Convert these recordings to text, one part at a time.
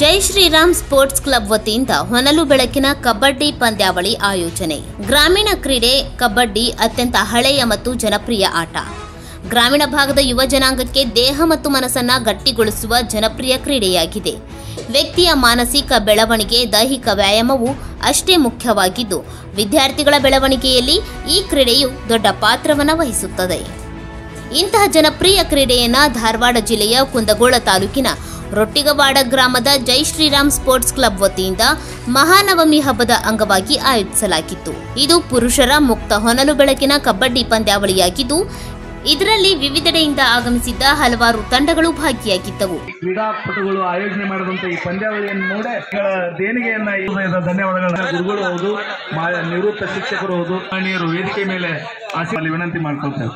ಜೈ Shriram sports club ವತಿಯಿಂದ ಹೊನಲು ಬೆಳಕಿನ ಕಬಡ್ಡಿ ಪಂದ್ಯಾವಳಿ ಆಯೋಜನೆ ಗ್ರಾಮೀಣ ಕ್ರೀಡೆ ಕಬಡ್ಡಿ ಅತ್ಯಂತ ಹಳೆಯ ಮತ್ತು ಜನಪ್ರಿಯ ಆಟ ಗ್ರಾಮೀಣ ಭಾಗದ ಯುವ ಜನಾಂಗಕ್ಕೆ ದೇಹ ಮತ್ತು ಮನಸ್ಸನ್ನ ಗಟ್ಟಿಗೊಳಿಸುವ ಜನಪ್ರಿಯ ಕ್ರೀಡೆಯಾಗಿದೆ ವ್ಯಕ್ತಿಯ ಮಾನಸಿಕ ಬೆಳವಣಿಗೆ ದೈಹಿಕ ವ್ಯಾಯಾಮವು ಅಷ್ಟೇ ಮುಖ್ಯವಾಗಿದ್ದು ವಿದ್ಯಾರ್ಥಿಗಳ ಬೆಳವಣಿಗೆಯಲ್ಲಿ ಈ ಕ್ರೀಡೆಯು ದೊಡ್ಡ ಪಾತ್ರವನ್ನು ವಹಿಸುತ್ತದೆ ಇಂತಹ ಜನಪ್ರಿಯ ಕ್ರೀಡೆಯನ್ನ ಧಾರವಾಡ ಜಿಲ್ಲೆಯ ಕುಂದಗೋಳ ತಾಲೂಕಿನ ರೊಟ್ಟಿಗವಾಡ ಗ್ರಾಮದ ಜೈ ಶ್ರೀರಾಮ್ ಸ್ಪೋರ್ಟ್ಸ್ ಕ್ಲಬ್ ವತಿಯಿಂದ ಮಹಾನವಮಿ ಹಬ್ಬದ ಅಂಗವಾಗಿ ಆಯೋಜಿಸಲಾಗಿತ್ತು ಇದು ಪುರುಷರ ಮುಕ್ತ ಹೊನಲು ಬೆಳಕಿನ ಕಬಡ್ಡಿ ಪಂದ್ಯಾವಳಿಯಾಗಿದ್ದು ಇದರಲ್ಲಿ ವಿವಿಧೆಡೆಯಿಂದ ಆಗಮಿಸಿದ್ದ ಹಲವಾರು ತಂಡಗಳು ಭಾಗಿಯಾಗಿದ್ದವು ಕ್ರೀಡಾಪಟುಗಳು ಆಯೋಜನೆ ಮಾಡಿದಂತ ಈ ಪಂದ್ಯಾವಳಿಯನ್ನು ನೋಡೇ ಇವುಗಳ ದೇಣಿಗೆಯನ್ನ ಈ ಹೃದಯದ ಧನ್ಯವಾದಗಳನ್ನ ಗುರುಗಳು ಹೌದು ಮಾ- ನಿವೃತ್ತ ಶಿಕ್ಷಕರು ಹೌದು ಮಹನೀಯರು ವೇದಿಕೆ ಮೇಲೆ ಆಸೆ ವಿನಂತಿ ಮಾಡ್ಕೊಳ್ತೇವೆ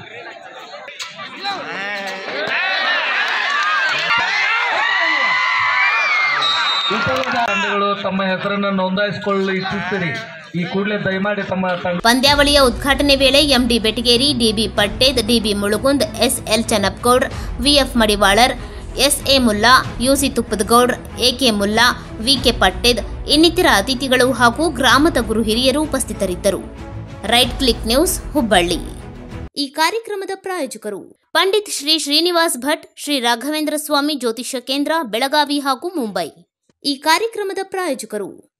ಉಪಯೋಗ ತಂಡಗಳು ತಮ್ಮ ಹೆಸರನ್ನು ನೋಂದಾಯಿಸಿಕೊಳ್ಳಲು ಇಚ್ಛಿಸ್ತೀರಿ ಈ ಕೂಡಲೇ ದಯಮಾಡಿ ತಮ್ಮ ತಂಡ ಪಂದ್ಯಾವಳಿಯ ಉದ್ಘಾಟನೆ ವೇಳೆ MD Betageri DB Patted DB Mulgund SL Channappagoud VF Madiwalar SA Mulla UC Tuppadagoud AK Mulla VK Patted ಇನ್ನಿತರ ಅತಿಥಿಗಳು ಹಾಗೂ ಗ್ರಾಮದ ಗುರು ಹಿರಿಯರು ಉಪಸ್ಥಿತರಿದ್ದರು ರೈಟ್ ಕ್ಲಿಕ್ ನ್ಯೂಸ್ ಹುಬ್ಬಳ್ಳಿ ಈ ಕಾರ್ಯಕ್ರಮದ ಪ್ರಾಯೋಜಕರು ಪಂಡಿತ್ ಶ್ರೀ ಶ್ರೀನಿವಾಸ್ ಭಟ್ ಶ್ರೀ ರಾಘವೇಂದ್ರ ಸ್ವಾಮಿ ಜ್ಯೋತಿಷ್ಯ ಕೇಂದ್ರ ಬೆಳಗಾವಿ ಹಾಗೂ ಮುಂಬೈ ಈ ಕಾರ್ಯಕ್ರಮದ ಪ್ರಾಯೋಜಕರು